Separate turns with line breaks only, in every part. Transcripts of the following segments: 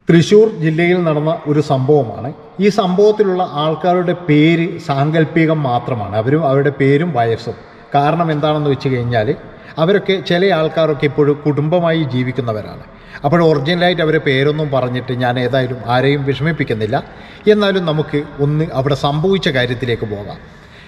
തൃശ്ശൂർ ജില്ലയിൽ നടന്ന ഒരു സംഭവമാണ് ഈ സംഭവത്തിലുള്ള ആൾക്കാരുടെ പേര് സാങ്കല്പികം മാത്രമാണ് അവരും അവരുടെ പേരും വയസ്സും കാരണം എന്താണെന്ന് വെച്ച് കഴിഞ്ഞാൽ അവരൊക്കെ ചില ആൾക്കാരൊക്കെ ഇപ്പോഴും കുടുംബമായി ജീവിക്കുന്നവരാണ് അപ്പോൾ ഒറിജിനലായിട്ട് അവരെ പേരൊന്നും പറഞ്ഞിട്ട് ഞാൻ ഏതായാലും ആരെയും വിഷമിപ്പിക്കുന്നില്ല എന്നാലും നമുക്ക് ഒന്ന് അവിടെ സംഭവിച്ച കാര്യത്തിലേക്ക് പോകാം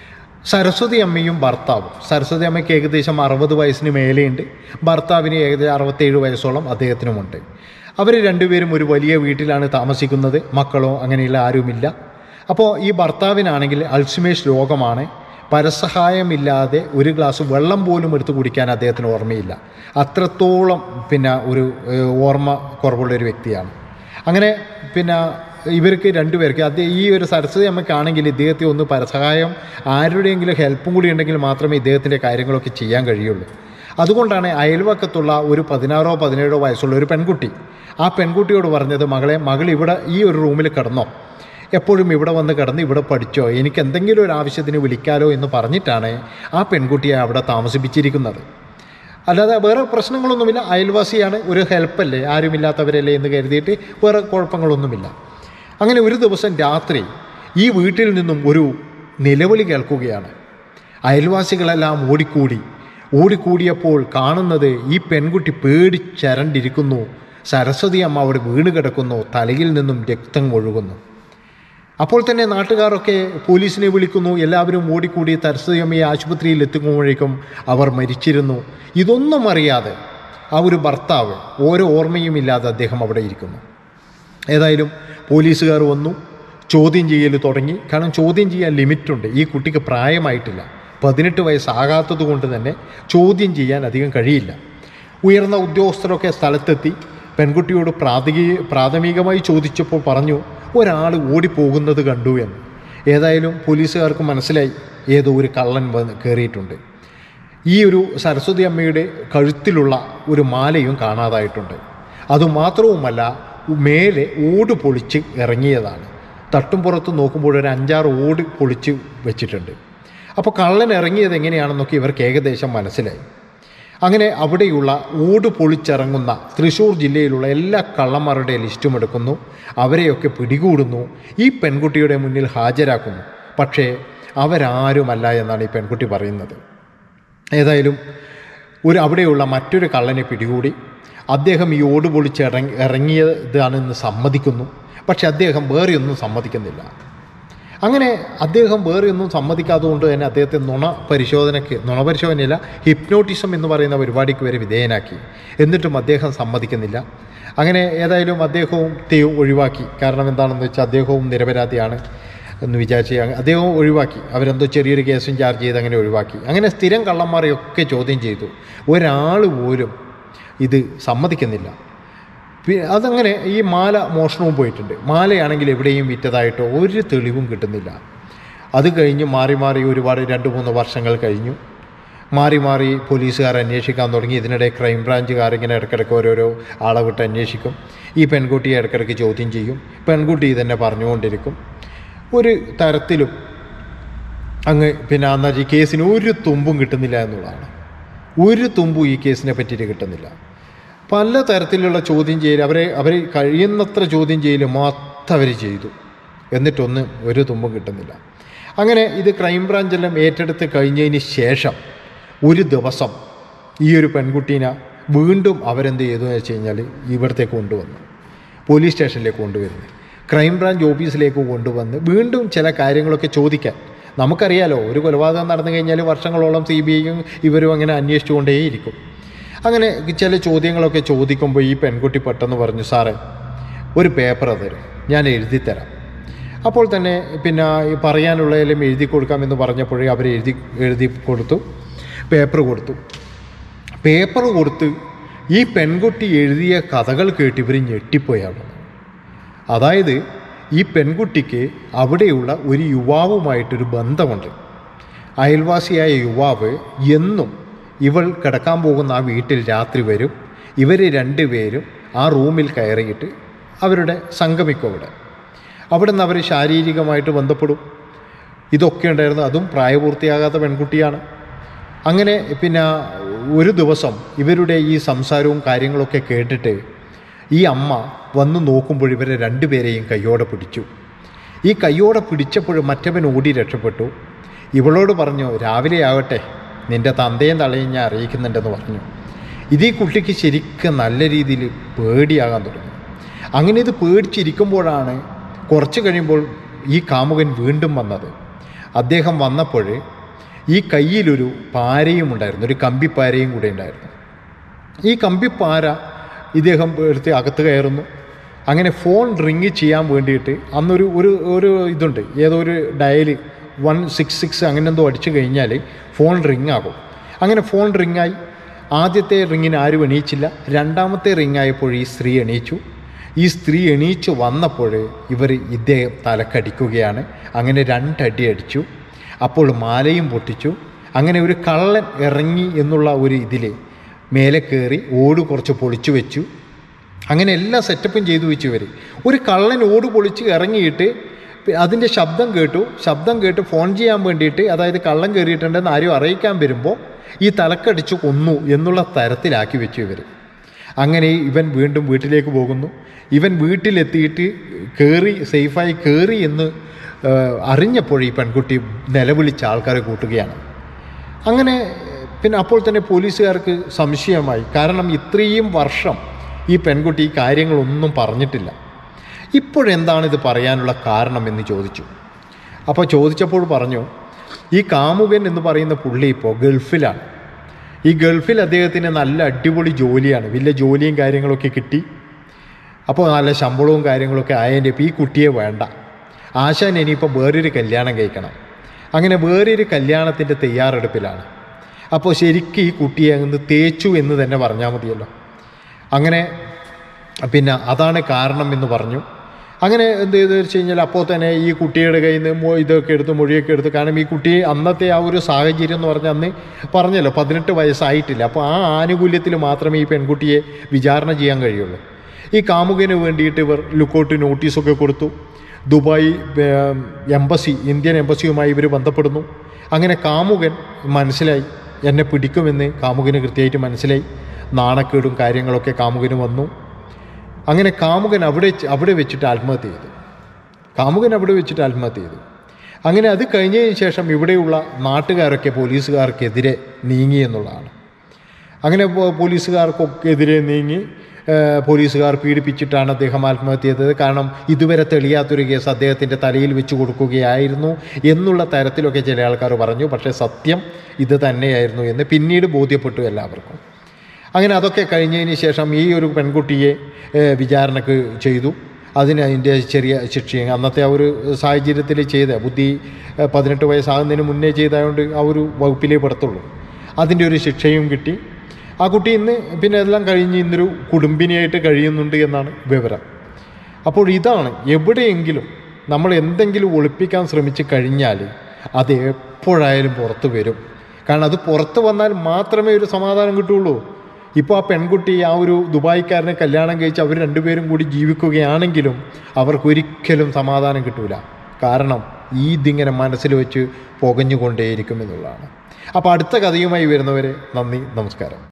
സരസ്വതി അമ്മയും ഭർത്താവും സരസ്വതി അമ്മയ്ക്ക് ഏകദേശം അറുപത് വയസ്സിന് മേലെയുണ്ട് ഭർത്താവിന് ഏകദേശം അറുപത്തേഴ് വയസ്സോളം അദ്ദേഹത്തിനുമുണ്ട് അവർ രണ്ടുപേരും ഒരു വലിയ വീട്ടിലാണ് താമസിക്കുന്നത് മക്കളോ അങ്ങനെയുള്ള ആരുമില്ല അപ്പോൾ ഈ ഭർത്താവിനാണെങ്കിൽ അൾസിമേഴ്സ് രോഗമാണ് പരസഹായമില്ലാതെ ഒരു ഗ്ലാസ് വെള്ളം പോലും എടുത്ത് കുടിക്കാൻ അദ്ദേഹത്തിന് ഓർമ്മയില്ല അത്രത്തോളം പിന്നെ ഒരു ഏഹ്, ഓർമ്മ കുറവുള്ള ഒരു വ്യക്തിയാണ് അങ്ങനെ പിന്നെ ഇവർക്ക് രണ്ടുപേർക്ക് അത് ഈ ഒരു സരസ്വതി അമ്മയ്ക്കാണെങ്കിൽ ഇദ്ദേഹത്തെ ഒന്ന് പരസഹായം ആരുടെയെങ്കിലും ഹെൽപ്പും കൂടി ഉണ്ടെങ്കിൽ മാത്രമേ ഇദ്ദേഹത്തിൻ്റെ കാര്യങ്ങളൊക്കെ ചെയ്യാൻ കഴിയുള്ളൂ അതുകൊണ്ടാണ് അയൽവക്കത്തുള്ള ഒരു പതിനാറോ പതിനേഴോ വയസ്സുള്ള ഒരു പെൺകുട്ടി ആ പെൺകുട്ടിയോട് പറഞ്ഞത് മകളെ മകൾ ഇവിടെ ഈ ഒരു റൂമിൽ കിടന്നോ എപ്പോഴും ഇവിടെ വന്ന് കിടന്ന് ഇവിടെ പഠിച്ചോ എനിക്ക് എന്തെങ്കിലും ഒരു ആവശ്യത്തിന് വിളിക്കാലോ എന്ന് പറഞ്ഞിട്ടാണ് ആ പെൺകുട്ടിയെ അവിടെ താമസിപ്പിച്ചിരിക്കുന്നത് അല്ലാതെ വേറെ പ്രശ്നങ്ങളൊന്നുമില്ല അയൽവാസിയാണ് ഒരു ഹെൽപ്പല്ലേ ആരുമില്ലാത്തവരല്ലേ എന്ന് കരുതിയിട്ട് വേറെ കുഴപ്പങ്ങളൊന്നുമില്ല അങ്ങനെ ഒരു ദിവസം രാത്രി ഈ വീട്ടിൽ നിന്നും ഒരു നിലവിളി കേൾക്കുകയാണ് അയൽവാസികളെല്ലാം ഓടിക്കൂടി ഓടിക്കൂടിയപ്പോൾ കാണുന്നത് ഈ പെൺകുട്ടി പേടിച്ചരണ്ടിരിക്കുന്നു സരസ്വതി അമ്മ അവിടെ വീണ് കിടക്കുന്നു തലയിൽ നിന്നും രക്തം ഒഴുകുന്നു അപ്പോൾ തന്നെ നാട്ടുകാരൊക്കെ പോലീസിനെ വിളിക്കുന്നു എല്ലാവരും ഓടിക്കൂടി സരസ്വതി അമ്മയെ ആശുപത്രിയിൽ എത്തുമ്പോഴേക്കും അവർ മരിച്ചിരുന്നു ഇതൊന്നും അറിയാതെ ആ ഒരു ഭർത്താവ് ഓരോ ഓർമ്മയുമില്ലാതെ അദ്ദേഹം അവിടെ ഇരിക്കുന്നു ഏതായാലും പോലീസുകാർ വന്നു ചോദ്യം ചെയ്യൽ തുടങ്ങി കാരണം ചോദ്യം ചെയ്യാൻ ലിമിറ്റുണ്ട് ഈ കുട്ടിക്ക് പ്രായമായിട്ടില്ല പതിനെട്ട് വയസ്സാകാത്തത് കൊണ്ട് തന്നെ ചോദ്യം ചെയ്യാൻ അധികം കഴിയില്ല ഉയർന്ന ഉദ്യോഗസ്ഥരൊക്കെ സ്ഥലത്തെത്തി പെൺകുട്ടിയോട് പ്രാഥമിക പ്രാഥമികമായി ചോദിച്ചപ്പോൾ പറഞ്ഞു ഒരാൾ ഓടിപ്പോകുന്നത് കണ്ടു എന്ന് ഏതായാലും പോലീസുകാർക്ക് മനസ്സിലായി ഏതോ ഒരു കള്ളൻ വന്ന് കയറിയിട്ടുണ്ട് ഈ ഒരു സരസ്വതി അമ്മയുടെ കഴുത്തിലുള്ള ഒരു മാലയും കാണാതായിട്ടുണ്ട് അതുമാത്രവുമല്ല മേലെ ഓട് പൊളിച്ച് ഇറങ്ങിയതാണ് തട്ടും പുറത്ത് നോക്കുമ്പോൾ ഒരു അഞ്ചാറ് ഓട് പൊളിച്ച് വെച്ചിട്ടുണ്ട് അപ്പോൾ കള്ളൻ ഇറങ്ങിയത് എങ്ങനെയാണെന്നൊക്കെ ഇവർക്ക് ഏകദേശം മനസ്സിലായി അങ്ങനെ അവിടെയുള്ള ഓട് പൊളിച്ചിറങ്ങുന്ന തൃശ്ശൂർ ജില്ലയിലുള്ള എല്ലാ കള്ളന്മാരുടെ ലിസ്റ്റും എടുക്കുന്നു അവരെയൊക്കെ പിടികൂടുന്നു ഈ പെൺകുട്ടിയുടെ മുന്നിൽ ഹാജരാക്കുന്നു പക്ഷേ അവരാരുമല്ല എന്നാണ് ഈ പെൺകുട്ടി പറയുന്നത് ഏതായാലും ഒരു അവിടെയുള്ള മറ്റൊരു കള്ളനെ പിടികൂടി അദ്ദേഹം ഈ ഓട് പൊളിച്ച് ഇറങ്ങി ഇറങ്ങിയതാണെന്ന് സമ്മതിക്കുന്നു പക്ഷെ അദ്ദേഹം വേറെയൊന്നും സമ്മതിക്കുന്നില്ല അങ്ങനെ അദ്ദേഹം വേറെയൊന്നും സമ്മതിക്കാത്തത് കൊണ്ട് തന്നെ അദ്ദേഹത്തെ നുണ പരിശോധനയ്ക്ക് നുണ പരിശോധനയില്ല ഹിപ്നോട്ടിസം എന്ന് പറയുന്ന പരിപാടിക്ക് വരെ വിധേയനാക്കി എന്നിട്ടും അദ്ദേഹം സമ്മതിക്കുന്നില്ല അങ്ങനെ ഏതായാലും അദ്ദേഹവും തെ ഒഴിവാക്കി കാരണം എന്താണെന്ന് വെച്ചാൽ അദ്ദേഹവും നിരപരാധിയാണ് എന്ന് വിചാരിച്ച് അങ്ങ് അദ്ദേഹവും ഒഴിവാക്കി അവരെന്തോ ചെറിയൊരു കേസും ചാർജ് ചെയ്ത് അങ്ങനെ ഒഴിവാക്കി അങ്ങനെ സ്ഥിരം കള്ളന്മാരെയൊക്കെ ചോദ്യം ചെയ്തു ഒരാൾ പോലും ഇത് സമ്മതിക്കുന്നില്ല പി- അതങ്ങനെ ഈ മാല മോഷണവും പോയിട്ടുണ്ട് മാലയാണെങ്കിൽ എവിടെയും വിറ്റതായിട്ടോ ഒരു തെളിവും കിട്ടുന്നില്ല അത് കഴിഞ്ഞ് മാറി മാറി ഒരുപാട് രണ്ട് മൂന്ന് വർഷങ്ങൾ കഴിഞ്ഞു മാറി മാറി പോലീസുകാർ അന്വേഷിക്കാൻ തുടങ്ങി ഇതിനിടെ ക്രൈം ബ്രാഞ്ചുകാർ ഇങ്ങനെ ഇടയ്ക്കിടയ്ക്ക് ഓരോരോ ആളെ വിട്ട് അന്വേഷിക്കും ഈ പെൺകുട്ടിയെ ഇടയ്ക്കിടയ്ക്ക് ചോദ്യം ചെയ്യും പെൺകുട്ടി തന്നെ പറഞ്ഞുകൊണ്ടിരിക്കും ഒരു തരത്തിലും അങ്ങ് പിന്നെ എന്നാൽ ഈ കേസിന് ഒരു തുമ്പും കിട്ടുന്നില്ല എന്നുള്ളതാണ് ഒരു തുമ്പും ഈ കേസിനെ പറ്റിയിട്ട് കിട്ടുന്നില്ല പല തരത്തിലുള്ള ചോദ്യം ചെയ്യൽ അവരെ അവർ കഴിയുന്നത്ര ചോദ്യം ചെയ്യൽ മൊത്തം അവർ ചെയ്തു എന്നിട്ടൊന്നും ഒരു തുമ്പും കിട്ടുന്നില്ല അങ്ങനെ ഇത് ക്രൈംബ്രാഞ്ചെല്ലാം ഏറ്റെടുത്ത് കഴിഞ്ഞതിന് ശേഷം ഒരു ദിവസം ഈ ഒരു പെൺകുട്ടീനെ വീണ്ടും അവരെന്ത് ചെയ്തു എന്ന് വെച്ച് കഴിഞ്ഞാൽ ഇവിടത്തേക്ക് കൊണ്ടുവന്നു പോലീസ് സ്റ്റേഷനിലേക്ക് കൊണ്ടുവരുന്നത് ക്രൈംബ്രാഞ്ച് ഓഫീസിലേക്ക് കൊണ്ടുവന്ന് വീണ്ടും ചില കാര്യങ്ങളൊക്കെ ചോദിക്കാൻ നമുക്കറിയാലോ ഒരു കൊലപാതകം നടന്നു കഴിഞ്ഞാൽ വർഷങ്ങളോളം സി ബി ഐയും ഇവരും അങ്ങനെ അന്വേഷിച്ചുകൊണ്ടേയിരിക്കും അങ്ങനെ ചില ചോദ്യങ്ങളൊക്കെ ചോദിക്കുമ്പോൾ ഈ പെൺകുട്ടി പെട്ടെന്ന് പറഞ്ഞു സാറേ ഒരു പേപ്പർ തരും ഞാൻ എഴുതി തരാം അപ്പോൾ തന്നെ പിന്നെ ഈ പറയാനുള്ളതെല്ലാം എഴുതി കൊടുക്കാമെന്ന് പറഞ്ഞപ്പോഴേ അവർ എഴുതി എഴുതി കൊടുത്തു പേപ്പർ കൊടുത്തു പേപ്പർ കൊടുത്ത് ഈ പെൺകുട്ടി എഴുതിയ കഥകൾ കേട്ട് ഇവർ ഞെട്ടിപ്പോയാണ് അതായത് ഈ പെൺകുട്ടിക്ക് അവിടെയുള്ള ഒരു യുവാവുമായിട്ടൊരു ബന്ധമുണ്ട് അയൽവാസിയായ യുവാവ് എന്നും ഇവൾ കിടക്കാൻ പോകുന്ന ആ വീട്ടിൽ രാത്രി വരും ഇവർ രണ്ടുപേരും ആ റൂമിൽ കയറിയിട്ട് അവരുടെ സംഗമിക്കും അവിടെ അവിടെ നിന്ന് അവർ ശാരീരികമായിട്ട് ബന്ധപ്പെടും ഇതൊക്കെ ഉണ്ടായിരുന്നു അതും പ്രായപൂർത്തിയാകാത്ത പെൺകുട്ടിയാണ് അങ്ങനെ പിന്നെ ഒരു ദിവസം ഇവരുടെ ഈ സംസാരവും കാര്യങ്ങളൊക്കെ കേട്ടിട്ട് ഈ അമ്മ വന്ന് നോക്കുമ്പോൾ ഇവരെ രണ്ടുപേരെയും കയ്യോടെ പിടിച്ചു ഈ കയ്യോടെ പിടിച്ചപ്പോൾ മറ്റവൻ ഓടി രക്ഷപ്പെട്ടു ഇവളോട് പറഞ്ഞു രാവിലെ ആകട്ടെ നിന്റെ തന്തയും തളയും ഞാൻ അറിയിക്കുന്നുണ്ടെന്ന് പറഞ്ഞു ഇത് ഈ കുട്ടിക്ക് ശരിക്കും നല്ല രീതിയിൽ പേടിയാകാൻ തുടങ്ങി അങ്ങനെ ഇത് പേടിച്ചിരിക്കുമ്പോഴാണ് കുറച്ച് കഴിയുമ്പോൾ ഈ കാമുകൻ വീണ്ടും വന്നത് അദ്ദേഹം വന്നപ്പോൾ ഈ കയ്യിലൊരു പാരയും ഉണ്ടായിരുന്നു ഒരു കമ്പിപ്പാരയും കൂടെ ഉണ്ടായിരുന്നു ഈ കമ്പിപ്പാര ഇദ്ദേഹം എടുത്ത് അകത്ത് കയറുന്നു അങ്ങനെ ഫോൺ റിങ് ചെയ്യാൻ വേണ്ടിയിട്ട് അന്നൊരു ഒരു ഒരു ഇതുണ്ട് ഏതോ ഒരു ഡയൽ വൺ സിക്സ് സിക്സ് അങ്ങനെ എന്തോ അടിച്ചു കഴിഞ്ഞാൽ ഫോൺ റിങ് ആകും അങ്ങനെ ഫോൺ റിങ്ങായി ആദ്യത്തെ റിങ്ങിന് ആരും എണീച്ചില്ല രണ്ടാമത്തെ റിങ് ആയപ്പോൾ ഈ സ്ത്രീ എണീച്ചു ഈ സ്ത്രീ എണീച്ച് വന്നപ്പോൾ ഇവർ ഇദ്ദേഹം തലക്കടിക്കുകയാണ് അങ്ങനെ രണ്ടടി അടിച്ചു അപ്പോൾ മാലയും പൊട്ടിച്ചു അങ്ങനെ ഒരു കള്ളൻ ഇറങ്ങി എന്നുള്ള ഒരു ഇതിൽ മേലെ കയറി ഓട് കുറച്ച് പൊളിച്ചു വെച്ചു അങ്ങനെ എല്ലാ സെറ്റപ്പും ചെയ്തു വെച്ചു ഇവർ ഒരു കള്ളൻ ഓട് പൊളിച്ച് ഇറങ്ങിയിട്ട് അതിൻ്റെ ശബ്ദം കേട്ടു ശബ്ദം കേട്ട് ഫോൺ ചെയ്യാൻ വേണ്ടിയിട്ട് അതായത് കള്ളൻ കയറിയിട്ടുണ്ടെന്ന് ആരും അറിയിക്കാൻ വരുമ്പോൾ ഈ തലക്കടിച്ച് കൊന്നു എന്നുള്ള തരത്തിലാക്കി വെച്ചു ഇവർ അങ്ങനെ ഇവൻ വീണ്ടും വീട്ടിലേക്ക് പോകുന്നു ഇവൻ വീട്ടിലെത്തിയിട്ട് കയറി സേഫായി കയറി എന്ന് ആ, അറിഞ്ഞപ്പോൾ ഈ പെൺകുട്ടി നിലവിളിച്ച ആൾക്കാരെ കൂട്ടുകയാണ് അങ്ങനെ പിന്നെ അപ്പോൾ തന്നെ പോലീസുകാർക്ക് സംശയമായി കാരണം ഇത്രയും വർഷം ഈ പെൺകുട്ടി ഈ കാര്യങ്ങളൊന്നും പറഞ്ഞിട്ടില്ല ഇപ്പോഴെന്താണ് ഇത് പറയാനുള്ള കാരണം എന്ന് ചോദിച്ചു അപ്പോൾ ചോദിച്ചപ്പോൾ പറഞ്ഞു ഈ കാമുകൻ എന്ന് പറയുന്ന പുള്ളി ഇപ്പോൾ ഗൾഫിലാണ് ഈ ഗൾഫിൽ അദ്ദേഹത്തിന് നല്ല അടിപൊളി ജോലിയാണ് വലിയ ജോലിയും കാര്യങ്ങളൊക്കെ കിട്ടി അപ്പോൾ നല്ല ശമ്പളവും കാര്യങ്ങളൊക്കെ ആയതിൻ്റെ ഇപ്പോൾ ഈ കുട്ടിയെ വേണ്ട ആശാൻ ഇനിയിപ്പോൾ വേറൊരു കല്യാണം കഴിക്കണം അങ്ങനെ വേറൊരു കല്യാണത്തിൻ്റെ തയ്യാറെടുപ്പിലാണ് അപ്പോൾ ശരിക്കും ഈ കുട്ടിയെ അങ്ങ് തേച്ചു എന്ന് തന്നെ പറഞ്ഞാൽ മതിയല്ലോ അങ്ങനെ പിന്നെ അതാണ് കാരണം എന്ന് പറഞ്ഞു അങ്ങനെ എന്ത് ചെയ്തു വെച്ച് കഴിഞ്ഞാൽ അപ്പോൾ തന്നെ ഈ കുട്ടിയുടെ കയ്യിൽ നിന്ന് മൊ- ഇതൊക്കെ എടുത്ത് മൊഴിയൊക്കെ എടുത്ത് കാരണം ഈ കുട്ടി അന്നത്തെ ആ ഒരു സാഹചര്യം എന്ന് പറഞ്ഞാൽ അന്ന് പറഞ്ഞല്ലോ പതിനെട്ട് വയസ്സായിട്ടില്ല അപ്പോൾ ആ ആനുകൂല്യത്തിൽ മാത്രമേ ഈ പെൺകുട്ടിയെ വിചാരണ ചെയ്യാൻ കഴിയുള്ളൂ ഈ കാമുകന് വേണ്ടിയിട്ട് ഇവർ ലുക്കൗട്ട് നോട്ടീസൊക്കെ കൊടുത്തു ദുബായ് ഏർ, എംബസി ഇന്ത്യൻ എംബസിയുമായി ഇവർ ബന്ധപ്പെടുന്നു അങ്ങനെ കാമുകൻ മനസ്സിലായി എന്നെ പിടിക്കുമെന്ന് കാമുകന് കൃത്യമായിട്ട് മനസ്സിലായി നാണക്കേടും കാര്യങ്ങളൊക്കെ കാമുകന് വന്നു അങ്ങനെ കാമുകൻ അവിടെ അവിടെ വെച്ചിട്ട് ആത്മഹത്യ ചെയ്തു കാമുകൻ അവിടെ വെച്ചിട്ട് ആത്മഹത്യ ചെയ്തു അങ്ങനെ അത് കഴിഞ്ഞതിന് ശേഷം ഇവിടെയുള്ള നാട്ടുകാരൊക്കെ പോലീസുകാർക്കെതിരെ നീങ്ങി എന്നുള്ളതാണ് അങ്ങനെ പോ- പോലീസുകാർക്കൊക്കെതിരെ നീങ്ങി ഏഹ്, പോലീസുകാർ പീഡിപ്പിച്ചിട്ടാണ് അദ്ദേഹം ആത്മഹത്യ ചെയ്തത് കാരണം ഇതുവരെ തെളിയാത്തൊരു കേസ് അദ്ദേഹത്തിൻ്റെ തലയിൽ വെച്ച് കൊടുക്കുകയായിരുന്നു എന്നുള്ള തരത്തിലൊക്കെ ചില ആൾക്കാർ പറഞ്ഞു പക്ഷേ സത്യം ഇത് തന്നെയായിരുന്നു എന്ന് പിന്നീട് ബോധ്യപ്പെട്ടു എല്ലാവർക്കും അങ്ങനെ അതൊക്കെ കഴിഞ്ഞതിന് ശേഷം ഈ ഒരു പെൺകുട്ടിയെ ഏഹ്, വിചാരണക്ക് ചെയ്തു അതിന് അതിൻ്റെ ചെറിയ ശിക്ഷയും അന്നത്തെ ആ ഒരു സാഹചര്യത്തിൽ ചെയ്ത ബുദ്ധി ഏഹ്, പതിനെട്ട് വയസ്സാകുന്നതിന് മുന്നേ ചെയ്തതുകൊണ്ട് ആ ഒരു വകുപ്പിലേ പെടത്തുള്ളൂ അതിൻ്റെ ഒരു ശിക്ഷയും കിട്ടി ആ കുട്ടി ഇന്ന് പിന്നെ എല്ലാം കഴിഞ്ഞ് ഇന്നൊരു കുടുംബിനിയായിട്ട് കഴിയുന്നുണ്ട് എന്നാണ് വിവരം അപ്പോൾ ഇതാണ് എവിടെയെങ്കിലും നമ്മൾ എന്തെങ്കിലും ഒളിപ്പിക്കാൻ ശ്രമിച്ചു കഴിഞ്ഞാൽ അത് എപ്പോഴായാലും പുറത്ത് വരും കാരണം അത് പുറത്ത് വന്നാൽ മാത്രമേ ഒരു സമാധാനം കിട്ടുള്ളൂ ഇപ്പോൾ ആ പെൺകുട്ടി ആ ഒരു ദുബായിക്കാരനെ കല്യാണം കഴിച്ച് അവർ രണ്ടുപേരും കൂടി ജീവിക്കുകയാണെങ്കിലും അവർക്കൊരിക്കലും സമാധാനം കിട്ടൂല കാരണം ഈ ഇതിങ്ങനെ മനസ്സിൽ വെച്ച് പുകഞ്ഞുകൊണ്ടേയിരിക്കും എന്നുള്ളതാണ് അപ്പോൾ അടുത്ത കഥയുമായി വരുന്നവരെ നന്ദി നമസ്കാരം